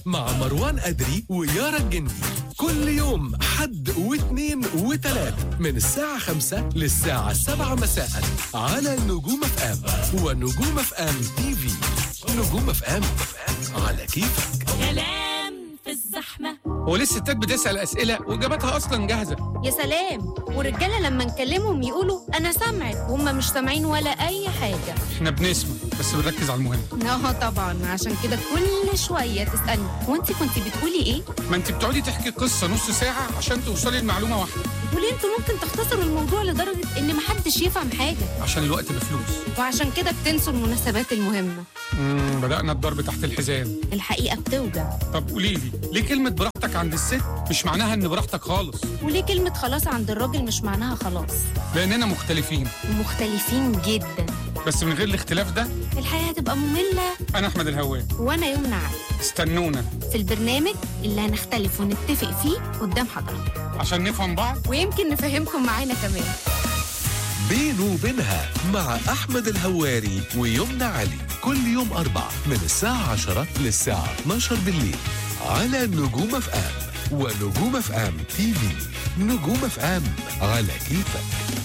مع مروان أدري ويارا الجندي كل يوم حد واثنين وثلاث من الساعة خمسة للساعة سبعة مساء على نجوم اف ام ونجوم اف ام تي في نجوم اف ام على كيفك كلام في الزحمة هو ليه الستات بتسأل أسئلة وإجاباتها أصلا جاهزة يا سلام والرجاله لما نكلمهم يقولوا انا سامعك وهم مش سامعين ولا اي حاجه إحنا بنسمع بس بنركز على المهم اه طبعا عشان كده كل شويه تسالني هو انت كنت بتقولي ايه ما أنت بتقعدي تحكي قصة نص ساعة عشان توصلي لمعلومة واحدة وليه انتوا ممكن تختصروا الموضوع لدرجه ان محدش يفهم حاجه عشان الوقت بفلوس وعشان كده بتنسوا المناسبات المهمه مم، بدأنا الضرب تحت الحزام الحقيقه بتوجع طب قولي لي ليه كلمة براحتك عند الست مش معناها إن براحتك خالص وليه كلمه خلاص عند الراجل مش معناها خلاص لأننا مختلفين مختلفين جدا بس من غير الاختلاف ده الحياه هتبقى ممله أنا أحمد الهوان وانا يمنى عقل استنونا في البرنامج اللي هنختلف ونتفق فيه قدام حضرتك عشان نفهم بعض ويمكن نفهمكم معانا كمان بينه وبينها مع أحمد الهواري ويمنى علي كل يوم أربع من الساعة 10 للساعة 12 بالليل على نجوم اف ام ونجوم اف ام تي في نجوم اف ام على كيفك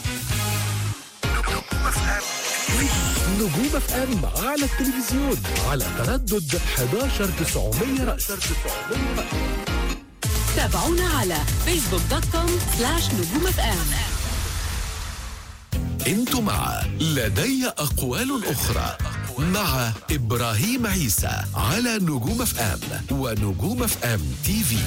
نجوم اف ام على التلفزيون على تردد 11900 رأس تابعونا على فيسبوك دوت كوم سلاش نجوم اف ام انتوا مع لدي أقوال أخرى مع إبراهيم عيسى على نجوم اف ام ونجوم اف ام تي في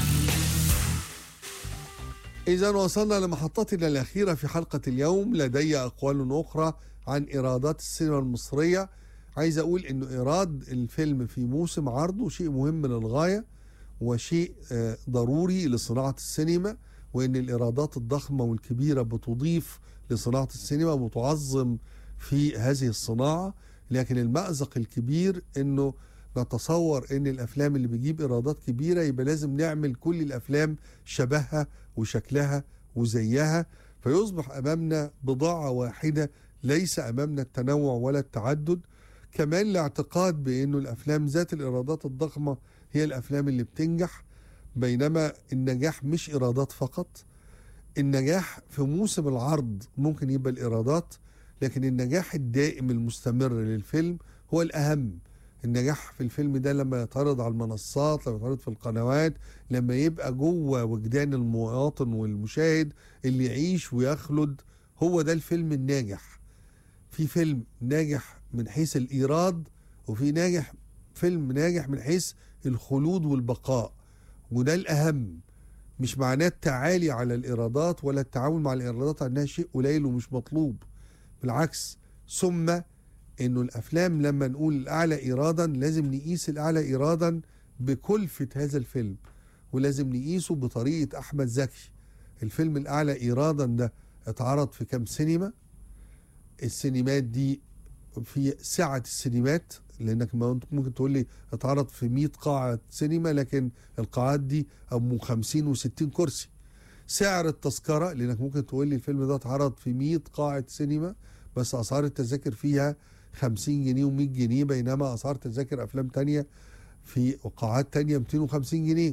إذا وصلنا لمحطتنا الأخيرة في حلقة اليوم لدي أقوال أخرى عن إيرادات السينما المصرية عايز أقول إنه إيراد الفيلم في موسم عرضه شيء مهم للغاية وشيء آه، ضروري لصناعة السينما وإن الإيرادات الضخمة والكبيرة بتضيف لصناعة السينما وتعظم في هذه الصناعة لكن المأزق الكبير إنه نتصور إن الأفلام اللي بيجيب إيرادات كبيرة يبقى لازم نعمل كل الأفلام شبهها وشكلها وزيها فيصبح أمامنا بضاعة واحدة ليس أمامنا التنوع ولا التعدد كمان الاعتقاد بأنه الأفلام ذات الإيرادات الضخمة هي الأفلام اللي بتنجح بينما النجاح مش إيرادات فقط النجاح في موسم العرض ممكن يبقى الإيرادات لكن النجاح الدائم المستمر للفيلم هو الأهم النجاح في الفيلم ده لما يتعرض على المنصات لما يتعرض في القنوات لما يبقى جوه وجدان المواطن والمشاهد اللي يعيش ويخلد هو ده الفيلم الناجح في فيلم ناجح من حيث الإيراد وفي ناجح فيلم ناجح من حيث الخلود والبقاء وده الأهم مش معناه التعالي على الإيرادات ولا التعامل مع الإيرادات على إنها شيء قليل ومش مطلوب بالعكس ثم إنه الأفلام لما نقول الأعلى إيرادا لازم نقيس الأعلى إيرادا بكلفة هذا الفيلم ولازم نقيسه بطريقة أحمد زكي الفيلم الأعلى إيرادا ده اتعرض في كام سينما السينمات دي في سعة السينمات لانك ما انت ممكن تقول لي اتعرض في 100 قاعة سينما لكن القاعات دي ام 50 و60 كرسي سعر التذكرة لانك ممكن تقول لي الفيلم ده اتعرض في 100 قاعة سينما بس اسعار التذاكر فيها 50 جنيه و100 جنيه بينما اسعار تذاكر افلام تانية في قاعات تانية 250 جنيه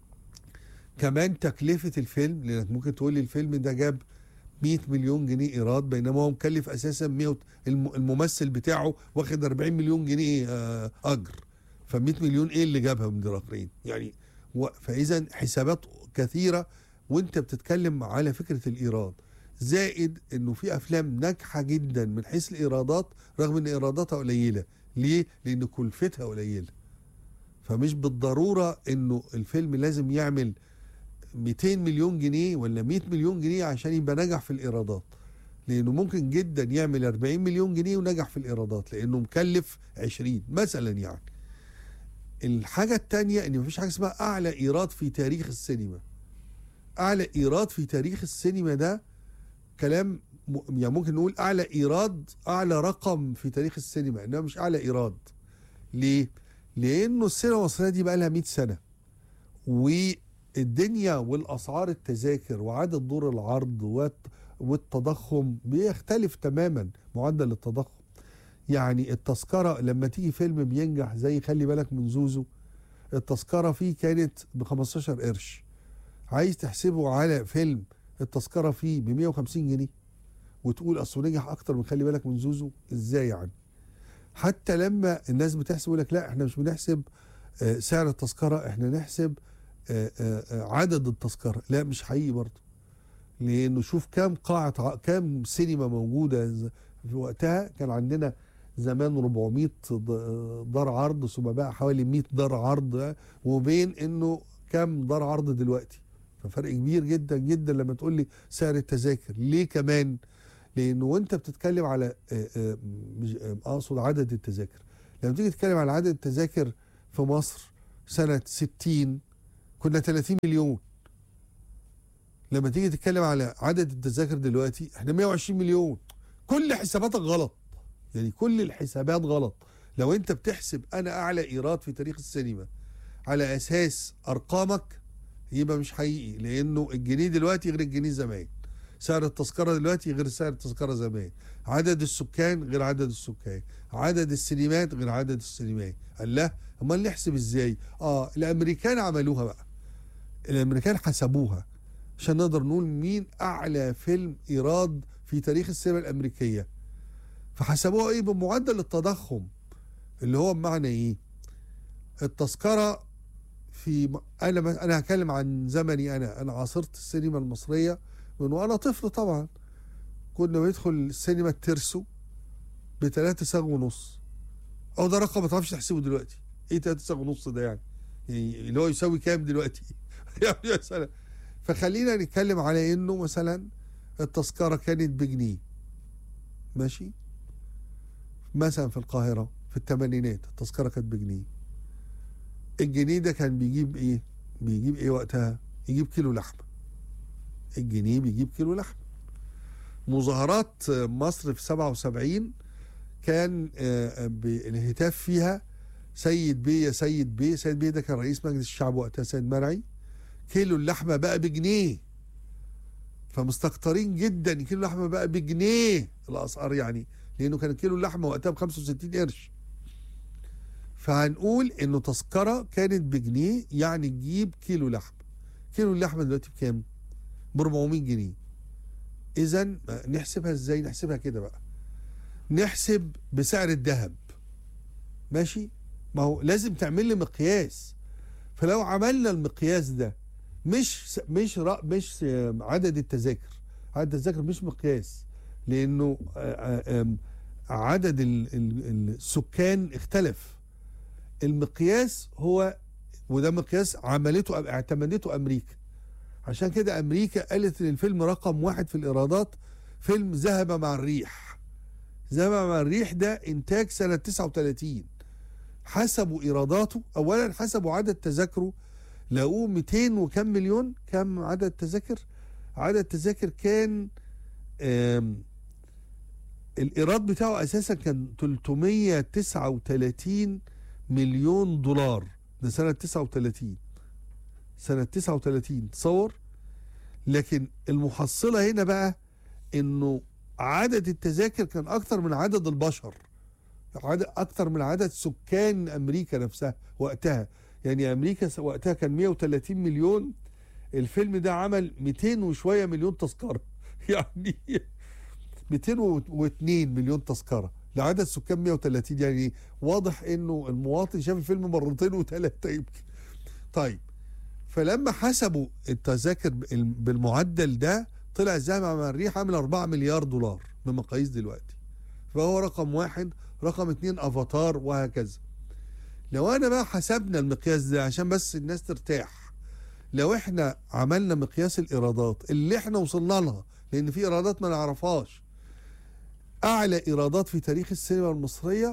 كمان تكلفة الفيلم لانك ممكن تقول لي الفيلم ده جاب 100 مليون جنيه ايراد بينما هو مكلف اساسا 100 الم- الممثل بتاعه واخد 40 مليون جنيه آه، اجر ف 100 مليون ايه اللي جابها من الاخرين يعني و- فاذا حسابات كثيره وانت بتتكلم على فكره الايراد زائد انه في افلام ناجحه جدا من حيث الايرادات رغم ان ايراداتها قليله ليه لان كلفتها قليله فمش بالضروره انه الفيلم لازم يعمل 200 مليون جنيه ولا 100 مليون جنيه عشان يبقى نجح في الايرادات لانه ممكن جدا يعمل 40 مليون جنيه ونجح في الايرادات لانه مكلف 20 مثلا يعني الحاجه الثانيه ان مفيش حاجه اسمها اعلى ايراد في تاريخ السينما اعلى ايراد في تاريخ السينما ده كلام م- يعني ممكن نقول اعلى ايراد اعلى رقم في تاريخ السينما انما مش اعلى ايراد ليه لانه السينما المصريه دي بقى لها 100 سنه والدنيا والاسعار التذاكر وعدد دور العرض والت- والتضخم بيختلف تماما معدل التضخم يعني التذكره لما تيجي فيلم بينجح زي خلي بالك من زوزو التذكره فيه كانت ب 15 قرش عايز تحسبه على فيلم التذكره فيه ب 150 جنيه وتقول اصله نجح اكتر من خلي بالك من زوزو ازاي يعني حتى لما الناس بتحسب يقول لك لا احنا مش بنحسب آه، سعر التذكره احنا نحسب آه، آه، آه، عدد التذكره لا مش حقيقي برضه لانه شوف كام قاعه ع- كام سينما موجوده ز- في وقتها كان عندنا زمان 400 ض- دار عرض ثم بقى حوالي 100 دار عرض وبين انه كام دار عرض دلوقتي ففرق كبير جدا جدا لما تقول لي سعر التذاكر ليه كمان لانه وانت بتتكلم على آه، آه، مش- آه، اقصد عدد التذاكر لما تيجي تتكلم على عدد التذاكر في مصر سنه 60 كنا 30 مليون لما تيجي تتكلم على عدد التذاكر دلوقتي احنا 120 مليون كل حساباتك غلط يعني كل الحسابات غلط لو انت بتحسب انا اعلى ايراد في تاريخ السينما على اساس ارقامك يبقى مش حقيقي لانه الجنيه دلوقتي غير الجنيه زمان سعر التذكره دلوقتي غير سعر التذكره زمان عدد السكان غير عدد السكان عدد السينمات غير عدد السينمات قال لا امال نحسب ازاي اه الامريكان عملوها بقى الامريكان حسبوها عشان نقدر نقول مين اعلى فيلم ايراد في تاريخ السينما الامريكيه فحسبوها ايه بمعدل التضخم اللي هو بمعنى ايه التذكره في م- انا انا هتكلم عن زمني انا انا عاصرت السينما المصريه من وانا طفل طبعا كنا بندخل السينما الترسو بثلاثة ساغ ونص او ده رقم ما تعرفش تحسبه دلوقتي ايه ثلاثة ساغ ونص ده يعني يعني اللي هو يساوي كام دلوقتي يعني مثلا فخلينا نتكلم على انه مثلا التذكره كانت بجنيه ماشي مثلا في القاهره في الثمانينات التذكره كانت بجنيه الجنيه ده كان بيجيب ايه بيجيب ايه وقتها يجيب كيلو لحمه الجنيه بيجيب كيلو لحمه مظاهرات مصر في 77 كان آه، ب- الهتاف فيها سيد بيه يا سيد بيه سيد بيه ده كان رئيس مجلس الشعب وقتها سيد مرعي كيلو اللحمه بقى بجنيه فمستكترين جدا كيلو اللحمه بقى بجنيه الاسعار يعني لانه كان كيلو اللحمه وقتها ب 65 قرش فهنقول انه تذكره كانت بجنيه يعني تجيب كيلو لحمه كيلو اللحمه دلوقتي بكام؟ ب 400 جنيه اذا نحسبها ازاي؟ نحسبها كده بقى نحسب بسعر الذهب ماشي؟ ما هو لازم تعمل لي مقياس فلو عملنا المقياس ده مش مش رأ- مش عدد التذاكر عدد التذاكر مش مقياس لانه آه، آه، آم، عدد ال- ال- السكان اختلف المقياس هو وده مقياس عملته اعتمدته امريكا عشان كده امريكا قالت ان الفيلم رقم واحد في الايرادات فيلم ذهب مع الريح ذهب مع الريح ده انتاج سنه 39 حسبوا ايراداته اولا حسبوا عدد تذاكره لقوه 200 وكم مليون كم عدد تذاكر عدد تذاكر كان آم، الايراد بتاعه اساسا كان 339 مليون دولار ده سنه 39 سنه 39 تصور لكن المحصله هنا بقى انه عدد التذاكر كان اكتر من عدد البشر عدد اكتر من عدد سكان امريكا نفسها وقتها يعني امريكا س- وقتها كان 130 مليون الفيلم ده عمل 200 وشويه مليون تذكره يعني 202 مليون تذكره لعدد سكان 130 يعني واضح انه المواطن شاف الفيلم مرتين وثلاثه يمكن طيب فلما حسبوا التذاكر بال- بالمعدل ده طلع الذهب مع الريح عامل 4 مليار دولار بمقاييس دلوقتي فهو رقم واحد رقم اتنين افاتار وهكذا لو انا بقى حسبنا المقياس ده عشان بس الناس ترتاح لو احنا عملنا مقياس الايرادات اللي احنا وصلنا لها لان في ايرادات ما نعرفهاش اعلى ايرادات في تاريخ السينما المصريه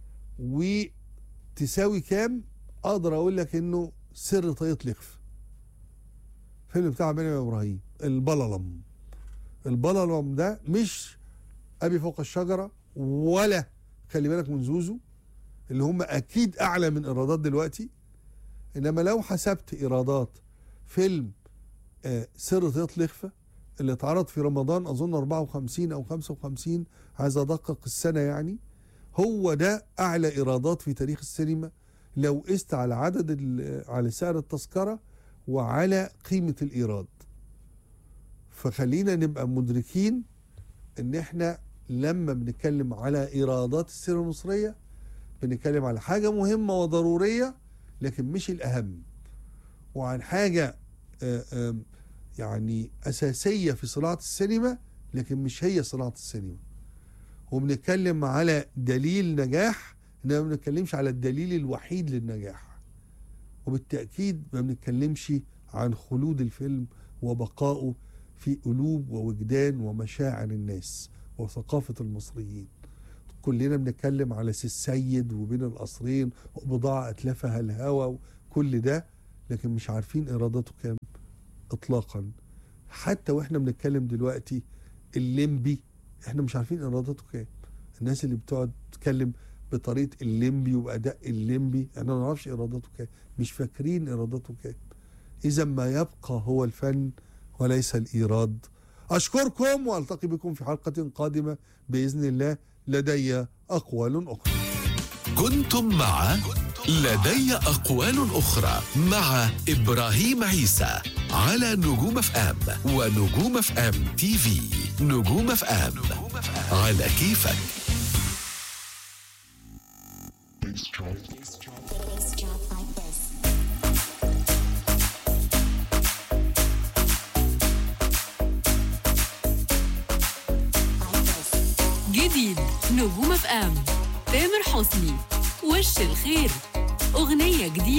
وتساوي كام اقدر اقول لك انه سر طاقية لخف فيلم بتاع بنيامين ابراهيم البللم البللم ده مش ابي فوق الشجره ولا خلي بالك من زوزو اللي هم اكيد اعلى من ايرادات دلوقتي انما لو حسبت ايرادات فيلم آه، سر طيط لخفه اللي اتعرض في رمضان اظن 54 او 55 عايز ادقق السنه يعني هو ده اعلى ايرادات في تاريخ السينما لو قست على عدد ال- على سعر التذكره وعلى قيمه الايراد فخلينا نبقى مدركين ان احنا لما بنتكلم على ايرادات السينما المصريه بنتكلم على حاجه مهمه وضروريه لكن مش الاهم وعن حاجه آه، آم، يعني اساسيه في صناعه السينما لكن مش هي صناعه السينما وبنتكلم على دليل نجاح انما ما بنتكلمش على الدليل الوحيد للنجاح وبالتاكيد ما بنتكلمش عن خلود الفيلم وبقائه في قلوب ووجدان ومشاعر الناس وثقافه المصريين كلنا بنتكلم على سي السيد وبين القصرين وبضاعة أتلفها الهوى وكل ده لكن مش عارفين إيراداته كام إطلاقا حتى وإحنا بنتكلم دلوقتي الليمبي إحنا مش عارفين إيراداته كام الناس اللي بتقعد تتكلم بطريقة الليمبي وبأداء الليمبي إحنا ما نعرفش إيراداته كام مش فاكرين إيراداته كام إذا ما يبقى هو الفن وليس الإيراد أشكركم وألتقي بكم في حلقة قادمة بإذن الله لدي أقوال أخرى كنتم مع لدي أقوال أخرى مع إبراهيم عيسى على نجوم اف ام ونجوم اف ام تي في نجوم اف ام على كيفك جديد نجوم اف ام تامر حسني وش الخير أغنية جديدة